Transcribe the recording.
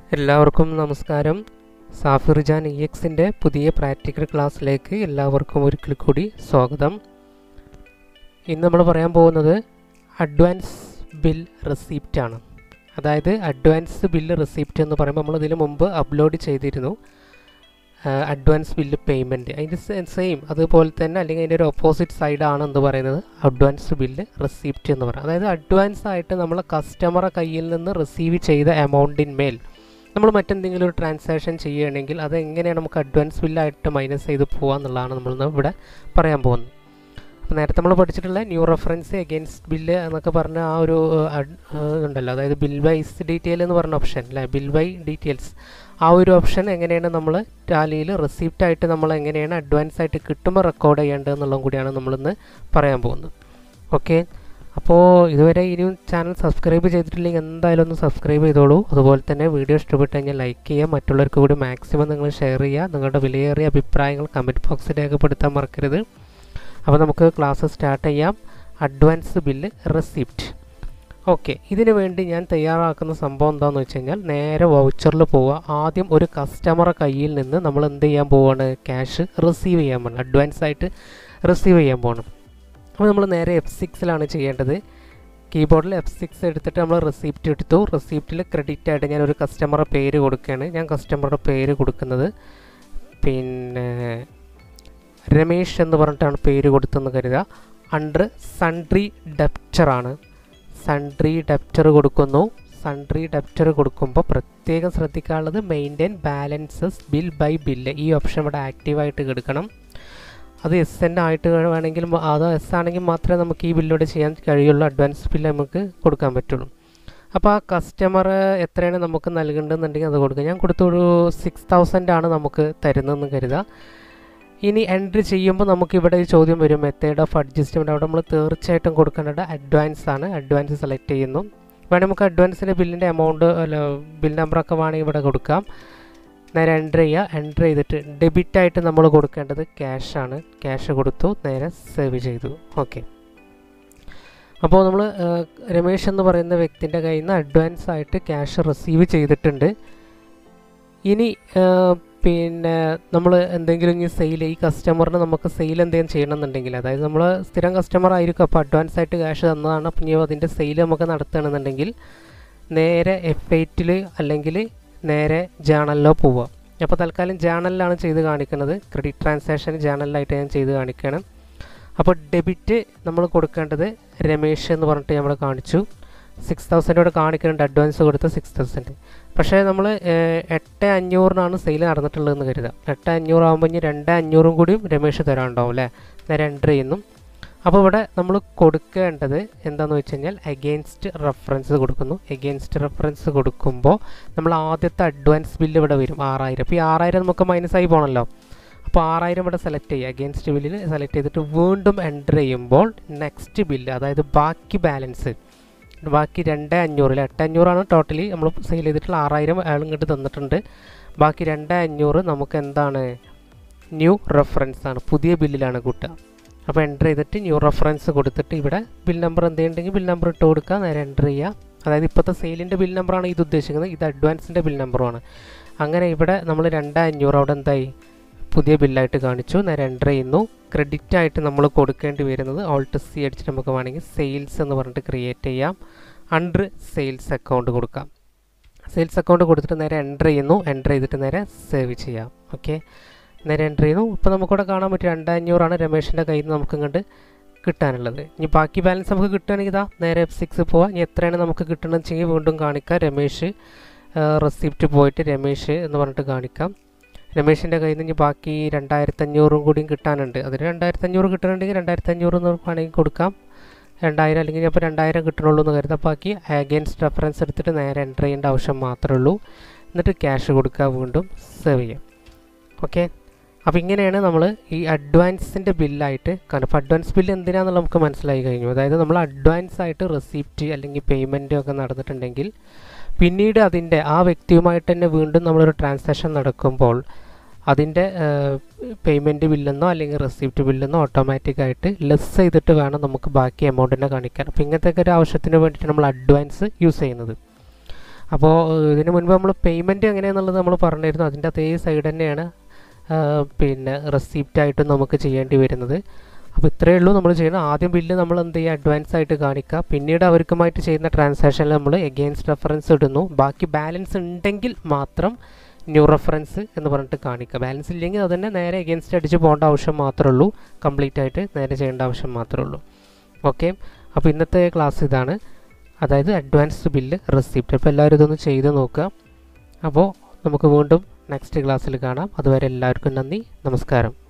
എല്ലാവർക്കും നമസ്കാരം സാഫിർ ജാൻ ഇ എക്സിൻ്റെ പുതിയ പ്രാക്ടിക്കൽ ക്ലാസ്സിലേക്ക് എല്ലാവർക്കും ഒരിക്കൽ കൂടി സ്വാഗതം ഇന്ന് നമ്മൾ പറയാൻ പോകുന്നത് അഡ്വാൻസ് ബിൽ റെസിപ്റ്റ് ആണ് അതായത് അഡ്വാൻസ് ബില്ല് റെസിപ്റ്റ് എന്ന് പറയുമ്പോൾ നമ്മൾ ഇതിന് മുമ്പ് അപ്ലോഡ് ചെയ്തിരുന്നു അഡ്വാൻസ് ബില്ല് പേയ്മെൻറ്റ് അതിൻ്റെ സെയിം അതുപോലെ തന്നെ അല്ലെങ്കിൽ അതിൻ്റെ ഒരു ഓപ്പോസിറ്റ് സൈഡാണ് എന്ന് പറയുന്നത് അഡ്വാൻസ് ബില്ല് റെസിപ്റ്റ് എന്ന് പറയുന്നത് അതായത് അഡ്വാൻസ് ആയിട്ട് നമ്മൾ കസ്റ്റമറെ കയ്യിൽ നിന്ന് റിസീവ് ചെയ്ത എമൗണ്ടിന്മേൽ നമ്മൾ മറ്റെന്തെങ്കിലും ഒരു ട്രാൻസാക്ഷൻ ചെയ്യുകയാണെങ്കിൽ അത് എങ്ങനെയാണ് നമുക്ക് അഡ്വാൻസ് ബില്ലായിട്ട് മൈനസ് ചെയ്ത് പോകുക എന്നുള്ളതാണ് നമ്മൾ ഇവിടെ പറയാൻ പോകുന്നത് അപ്പോൾ നേരത്തെ നമ്മൾ പഠിച്ചിട്ടുള്ള ന്യൂ റെഫറൻസ് എഗെയിൻസ്റ്റ് ബില്ല് എന്നൊക്കെ പറഞ്ഞ ആ ഒരു ഉണ്ടല്ലോ അതായത് ബിൽ വൈസ് ഡീറ്റെയിൽ എന്ന് പറഞ്ഞ ഓപ്ഷൻ അല്ലേ ബിൽ ബൈ ഡീറ്റെയിൽസ് ആ ഒരു ഓപ്ഷൻ എങ്ങനെയാണ് നമ്മൾ ടാലിയിൽ റിസീപ്റ്റ് ആയിട്ട് നമ്മൾ എങ്ങനെയാണ് അഡ്വാൻസ് ആയിട്ട് കിട്ടുമ്പോൾ റെക്കോർഡ് ചെയ്യേണ്ടത് എന്നുള്ളതും കൂടിയാണ് നമ്മളിന്ന് പറയാൻ പോകുന്നത് ഓക്കെ അപ്പോൾ ഇതുവരെ ഇനിയും ചാനൽ സബ്സ്ക്രൈബ് ചെയ്തിട്ടില്ലെങ്കിൽ എന്തായാലും ഒന്ന് സബ്സ്ക്രൈബ് ചെയ്തോളൂ അതുപോലെ തന്നെ വീഡിയോ ഇഷ്ടപ്പെട്ട് കഴിഞ്ഞാൽ ലൈക്ക് ചെയ്യുക മറ്റുള്ളവർക്ക് കൂടി മാക്സിമം നിങ്ങൾ ഷെയർ ചെയ്യുക നിങ്ങളുടെ വിലയേറിയ അഭിപ്രായങ്ങൾ കമൻറ്റ് ബോക്സിൽ രേഖപ്പെടുത്താൻ മറക്കരുത് അപ്പോൾ നമുക്ക് ക്ലാസ് സ്റ്റാർട്ട് ചെയ്യാം അഡ്വാൻസ് ബില്ല് റെസിപ്റ്റ് ഓക്കെ ഇതിനു വേണ്ടി ഞാൻ തയ്യാറാക്കുന്ന സംഭവം എന്താണെന്ന് വെച്ച് കഴിഞ്ഞാൽ നേരെ വൗച്ചറിൽ പോവുക ആദ്യം ഒരു കസ്റ്റമറെ കയ്യിൽ നിന്ന് നമ്മൾ എന്ത് ചെയ്യാൻ പോവാണ് ക്യാഷ് റിസീവ് ചെയ്യാൻ പോകണം അഡ്വാൻസ് ആയിട്ട് റിസീവ് ചെയ്യാൻ പോകണം അപ്പോൾ നമ്മൾ നേരെ എഫ് സിക്സിലാണ് ചെയ്യേണ്ടത് കീബോർഡിൽ എഫ് സിക്സ് എടുത്തിട്ട് നമ്മൾ റെസിപ്റ്റ് എടുത്തു റെസിപ്റ്റിൽ ക്രെഡിറ്റ് ആയിട്ട് ഞാൻ ഒരു കസ്റ്റമറുടെ പേര് കൊടുക്കുകയാണ് ഞാൻ കസ്റ്റമറുടെ പേര് കൊടുക്കുന്നത് പിന്നെ രമേഷ് എന്ന് പറഞ്ഞിട്ടാണ് പേര് കൊടുത്തെന്ന് കരുതുക അണ്ടർ സൺട്രി ഡെപ്റ്ററാണ് സൺട്രി ഡെപ്റ്റർ കൊടുക്കുന്നു സൺട്രി ഡെപ്റ്റർ കൊടുക്കുമ്പോൾ പ്രത്യേകം ശ്രദ്ധിക്കാനുള്ളത് maintain balances bill by bill ഈ ഓപ്ഷൻ ഇവിടെ ആക്റ്റീവായിട്ട് കിടക്കണം അത് എസ് എൻ ആയിട്ട് വേണമെങ്കിൽ അത് എസ് ആണെങ്കിൽ മാത്രമേ നമുക്ക് ഈ ബില്ലോട് ചെയ്യാൻ കഴിയുള്ളൂ അഡ്വാൻസ് ബില്ല് നമുക്ക് കൊടുക്കാൻ പറ്റുള്ളൂ അപ്പോൾ ആ കസ്റ്റമർ എത്രയാണ് നമുക്ക് നൽകേണ്ടതെന്നുണ്ടെങ്കിൽ അത് കൊടുക്കുക ഞാൻ കൊടുത്തൊരു സിക്സ് തൗസൻഡ് ആണ് നമുക്ക് തരുന്നതെന്ന് കരുതുക ഇനി എൻട്രി ചെയ്യുമ്പോൾ നമുക്ക് ഇവിടെ ഒരു ചോദ്യം വരും മെത്തേഡ് ഓഫ് അഡ്ജസ്റ്റ്മെൻറ്റ് അവിടെ നമ്മൾ തീർച്ചയായിട്ടും കൊടുക്കേണ്ടത് അഡ്വാൻസ് ആണ് അഡ്വാൻസ് സെലക്ട് ചെയ്യുന്നു വേണമെങ്കിൽ നമുക്ക് അഡ്വാൻസിൻ്റെ ബില്ലിൻ്റെ എമൗണ്ട് അല്ല ബിൽ നമ്പറൊക്കെ വേണമെങ്കിൽ ഇവിടെ കൊടുക്കാം നേരെ എൻ്റർ ചെയ്യുക എൻ്റർ ചെയ്തിട്ട് ഡെബിറ്റായിട്ട് നമ്മൾ കൊടുക്കേണ്ടത് ക്യാഷാണ് ക്യാഷ് കൊടുത്തു നേരെ സേവ് ചെയ്തു ഓക്കെ അപ്പോൾ നമ്മൾ രമേഷ് എന്ന് പറയുന്ന വ്യക്തിൻ്റെ കയ്യിൽ നിന്ന് അഡ്വാൻസ് ആയിട്ട് ക്യാഷ് റിസീവ് ചെയ്തിട്ടുണ്ട് ഇനി പിന്നെ നമ്മൾ എന്തെങ്കിലും ഇനി സെയിൽ ഈ കസ്റ്റമറിന് നമുക്ക് സെയിൽ എന്തെങ്കിലും ചെയ്യണമെന്നുണ്ടെങ്കിൽ അതായത് നമ്മൾ സ്ഥിരം കസ്റ്റമർ ആയിരിക്കും അപ്പോൾ അഡ്വാൻസ് ആയിട്ട് ക്യാഷ് തന്നതാണ് അപ്പം ഇനി അതിൻ്റെ സെയിൽ നമുക്ക് നടത്തുകയാണെന്നുണ്ടെങ്കിൽ നേരെ എഫ് എയ്റ്റിൽ അല്ലെങ്കിൽ നേരെ ജേണലിലോ പോവുക അപ്പോൾ തൽക്കാലം ജേണലിലാണ് ചെയ്ത് കാണിക്കുന്നത് ക്രെഡിറ്റ് ട്രാൻസാക്ഷൻ ജേണലിലായിട്ട് ഞാൻ ചെയ്ത് കാണിക്കണം അപ്പോൾ ഡെബിറ്റ് നമ്മൾ കൊടുക്കേണ്ടത് രമേഷ് എന്ന് പറഞ്ഞിട്ട് നമ്മൾ കാണിച്ചു സിക്സ് തൗസൻഡോട് കാണിക്കുന്നുണ്ട് അഡ്വാൻസ് കൊടുത്ത് സിക്സ് തൗസൻഡ് പക്ഷേ നമ്മൾ എട്ട് അഞ്ഞൂറിനാണ് സെയിൽ നടന്നിട്ടുള്ളതെന്ന് കരുതാം എട്ട് അഞ്ഞൂറാകുമ്പോൾ ഇനി രണ്ട് അഞ്ഞൂറും കൂടിയും രമേഷ് തരാനുണ്ടാവും അല്ലേ നേരെ എൻ്റർ ചെയ്യുന്നു അപ്പോൾ ഇവിടെ നമ്മൾ കൊടുക്കേണ്ടത് എന്താണെന്ന് വെച്ച് കഴിഞ്ഞാൽ എഗെയിൻസ്റ്റ് റെഫറൻസ് കൊടുക്കുന്നു എഗെയിൻസ്റ്റ് റെഫറൻസ് കൊടുക്കുമ്പോൾ നമ്മൾ ആദ്യത്തെ അഡ്വാൻസ് ബില്ല് ഇവിടെ വരും ആറായിരം അപ്പോൾ ഈ ആറായിരം നമുക്ക് മൈനസ് ആയി പോകണമല്ലോ അപ്പോൾ ആറായിരം ഇവിടെ സെലക്ട് ചെയ്യുക അഗെയിൻസ്റ്റ് ബില്ലിൽ സെലക്ട് ചെയ്തിട്ട് വീണ്ടും എൻ്റർ ചെയ്യുമ്പോൾ നെക്സ്റ്റ് ബില്ല് അതായത് ബാക്കി ബാലൻസ് ബാക്കി രണ്ട് അഞ്ഞൂറിൽ എട്ട് അഞ്ഞൂറാണ് ടോട്ടലി നമ്മൾ സെയിൽ ചെയ്തിട്ടുള്ള ആറായിരം അയാൾ ഇങ്ങോട്ട് തന്നിട്ടുണ്ട് ബാക്കി രണ്ട് അഞ്ഞൂറ് നമുക്ക് എന്താണ് ന്യൂ റെഫറൻസ് ആണ് പുതിയ ബില്ലിലാണ് കൂട്ടുക അപ്പോൾ എൻ്റർ ചെയ്തിട്ട് ന്യൂ റെഫറൻസ് കൊടുത്തിട്ട് ഇവിടെ ബിൽ നമ്പർ എന്തെങ്കിലും ബിൽ നമ്പർ ഇട്ട് കൊടുക്കുക നേരെ എൻ്റർ ചെയ്യുക അതായത് ഇപ്പോഴത്തെ സെയിലിൻ്റെ ബിൽ നമ്പറാണ് ഇത് ഉദ്ദേശിക്കുന്നത് ഇത് അഡ്വാൻസിൻ്റെ ബിൽ നമ്പറുമാണ് അങ്ങനെ ഇവിടെ നമ്മൾ രണ്ട് അഞ്ഞൂറ് അവിടെ എന്തായി പുതിയ ബില്ലായിട്ട് കാണിച്ചു നേരെ എൻ്റർ ചെയ്യുന്നു ക്രെഡിറ്റ് ആയിട്ട് നമ്മൾ കൊടുക്കേണ്ടി വരുന്നത് ഓൾട്ട് സി അടിച്ചിട്ട് നമുക്ക് വേണമെങ്കിൽ സെയിൽസ് എന്ന് പറഞ്ഞിട്ട് ക്രിയേറ്റ് ചെയ്യാം അണ്ടർ സെയിൽസ് അക്കൗണ്ട് കൊടുക്കാം സെയിൽസ് അക്കൗണ്ട് കൊടുത്തിട്ട് നേരെ എൻ്റർ ചെയ്യുന്നു എൻ്റർ ചെയ്തിട്ട് നേരെ സേവ് ചെയ്യാം ഓക്കെ നേരെ എൻ്റർ ചെയ്യുന്നു ഇപ്പോൾ നമുക്കിവിടെ കാണാൻ പറ്റും രണ്ട് അഞ്ഞൂറാണ് രമേഷിൻ്റെ കയ്യിൽ നിന്ന് നമുക്ക് ഇങ്ങോട്ട് കിട്ടാനുള്ളത് ഇനി ബാക്കി ബാലൻസ് നമുക്ക് കിട്ടുകയാണെങ്കിൽ ഇതാ നേരെ എഫ് സിക്സ് പോവാം ഇനി എത്രയാണ് നമുക്ക് കിട്ടണമെന്ന് വെച്ചെങ്കിൽ വീണ്ടും കാണിക്കാം രമേഷ് റെസിപ്റ്റ് പോയിട്ട് രമേഷ് എന്ന് പറഞ്ഞിട്ട് കാണിക്കാം രമേഷിൻ്റെ കയ്യിൽ നിന്ന് ബാക്കി രണ്ടായിരത്തി അഞ്ഞൂറും കൂടിയും കിട്ടാനുണ്ട് അതിന് രണ്ടായിരത്തി അഞ്ഞൂറ് കിട്ടണമെങ്കിൽ രണ്ടായിരത്തി അഞ്ഞൂറ് എന്ന് വേണമെങ്കിൽ കൊടുക്കാം രണ്ടായിരം അല്ലെങ്കിൽ അപ്പോൾ രണ്ടായിരം കിട്ടണുള്ളൂ എന്ന് കരുതാം ബാക്കി അഗെയിൻസ്റ്റ് റെഫറൻസ് എടുത്തിട്ട് നേരെ എൻ്റർ ചെയ്യേണ്ട ആവശ്യം മാത്രമേ ഉള്ളൂ എന്നിട്ട് ക്യാഷ് കൊടുക്കുക വീണ്ടും സേവ് ചെയ്യാം ഓക്കെ അപ്പോൾ ഇങ്ങനെയാണ് നമ്മൾ ഈ അഡ്വാൻസിൻ്റെ ബില്ലായിട്ട് കാരണം അപ്പോൾ അഡ്വാൻസ് ബില്ല് എന്തിനാണെന്നുള്ള നമുക്ക് മനസ്സിലായി കഴിഞ്ഞു അതായത് നമ്മൾ അഡ്വാൻസ് ആയിട്ട് റെസിപ്റ്റ് അല്ലെങ്കിൽ പേയ്മെൻറ്റ് ഒക്കെ നടന്നിട്ടുണ്ടെങ്കിൽ പിന്നീട് അതിൻ്റെ ആ വ്യക്തിയുമായിട്ട് തന്നെ വീണ്ടും നമ്മളൊരു ട്രാൻസാക്ഷൻ നടക്കുമ്പോൾ അതിൻ്റെ പേയ്മെൻറ്റ് ബില്ലെന്നോ അല്ലെങ്കിൽ റെസിപ്റ്റ് ബില്ലെന്നോ ഓട്ടോമാറ്റിക്കായിട്ട് ലെസ് ചെയ്തിട്ട് വേണം നമുക്ക് ബാക്കി എമൗണ്ടിനെ കാണിക്കാൻ അപ്പോൾ ഇങ്ങനത്തെ ഒരു ആവശ്യത്തിന് വേണ്ടിയിട്ട് നമ്മൾ അഡ്വാൻസ് യൂസ് ചെയ്യുന്നത് അപ്പോൾ ഇതിന് മുൻപ് നമ്മൾ പേയ്മെൻറ്റ് എങ്ങനെയാണെന്നുള്ളത് നമ്മൾ പറഞ്ഞിരുന്നു അതിൻ്റെ അതേ സൈഡ് തന്നെയാണ് ആ, പിന്നെ റെസിപ്റ്റ് ആയിട്ട് നമുക്ക് ചെയ്യേണ്ടി വരുന്നത് അപ്പോൾ ഇത്രയേ ഉള്ളൂ നമ്മൾ ചെയ്യുന്നത് ആദ്യം ബില്ല് നമ്മൾ എന്ത് ചെയ്യുക അഡ്വാൻസ് ആയിട്ട് കാണിക്കുക പിന്നീട് അവർക്കുമായിട്ട് ചെയ്യുന്ന ട്രാൻസാക്ഷനിൽ നമ്മൾ എഗെയിൻസ്റ്റ് റെഫറൻസ് ഇടുന്നു ബാക്കി ബാലൻസ് ഉണ്ടെങ്കിൽ മാത്രം ന്യൂ റെഫറൻസ് എന്ന് പറഞ്ഞിട്ട് കാണിക്കുക ബാലൻസ് ഇല്ലെങ്കിൽ അത് തന്നെ നേരെ എഗെയിൻസ്റ്റ് അടിച്ച് പോകേണ്ട ആവശ്യം മാത്രമേ ഉള്ളൂ കംപ്ലീറ്റ് ആയിട്ട് നേരെ ചെയ്യേണ്ട ആവശ്യം മാത്രമേ ഉള്ളൂ ഓക്കെ അപ്പോൾ ഇന്നത്തെ ക്ലാസ് ഇതാണ് അതായത് അഡ്വാൻസ് ബില്ല് റെസിപ്റ്റ് അപ്പോൾ എല്ലാവരും ഇതൊന്ന് ചെയ്ത് നോക്കുക അപ്പോൾ നമുക്ക് വീണ്ടും നെക്സ്റ്റ് ക്ലാസ്സിൽ കാണാം അതുവരെ എല്ലാവർക്കും നന്ദി നമസ്കാരം